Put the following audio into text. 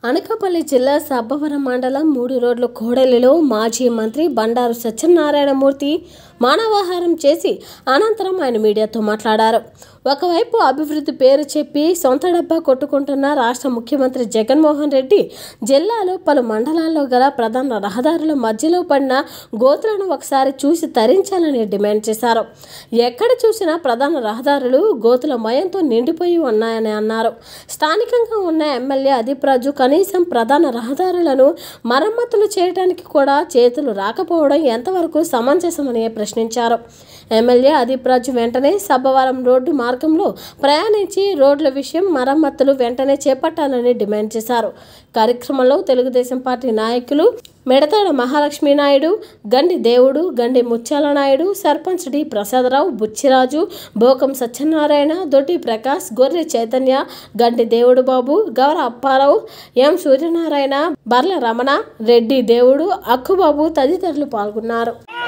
అనకాపల్లి జిల్లా సబ్బవరం మండలం మూడు రోడ్ల కోడలిలో మాజీ మంత్రి బండారు సత్యనారాయణమూర్తి మానవాహారం చేసి అనంతరం ఆయన మీడియాతో మాట్లాడారు ఒకవైపు అభివృద్ధి పేరు చెప్పి సొంత డబ్బా కొట్టుకుంటున్న రాష్ట్ర ముఖ్యమంత్రి జగన్మోహన్ రెడ్డి జిల్లాలో పలు మండలాల్లో గల ప్రధాన రహదారుల మధ్యలో పడిన గోతులను ఒకసారి చూసి తరించాలని డిమాండ్ చేశారు ఎక్కడ చూసినా ప్రధాన రహదారులు గోతుల మయంతో నిండిపోయి ఉన్నాయని అన్నారు స్థానికంగా ఉన్న ఎమ్మెల్యే అదీప్ రాజు కనీసం ప్రధాన రహదారులను మరమ్మతులు చేయడానికి కూడా చేతులు రాకపోవడం ఎంతవరకు సమంజసమని ప్రశ్నించారు ఎమ్మెల్యే అదీప్ రాజు వెంటనే సబ్బవరం రోడ్డు మార్గంలో ప్రయాణించి రోడ్ల విషయం మరమ్మతులు వెంటనే చేపట్టాలని డిమాండ్ చేశారు కార్యక్రమంలో తెలుగుదేశం పార్టీ నాయకులు మెడతాడ మహాలక్ష్మి నాయుడు గండి దేవుడు గండి ముత్యాల నాయుడు సర్పంచ్ డి ప్రసాదరావు బుచ్చిరాజు బోకం సత్యనారాయణ దొడ్డి ప్రకాష్ గొర్రె చైతన్య గండి దేవుడు బాబు గౌర అప్పారావు ఎం సూర్యనారాయణ బర్ల రమణ రెడ్డి దేవుడు అక్కుబాబు తదితరులు పాల్గొన్నారు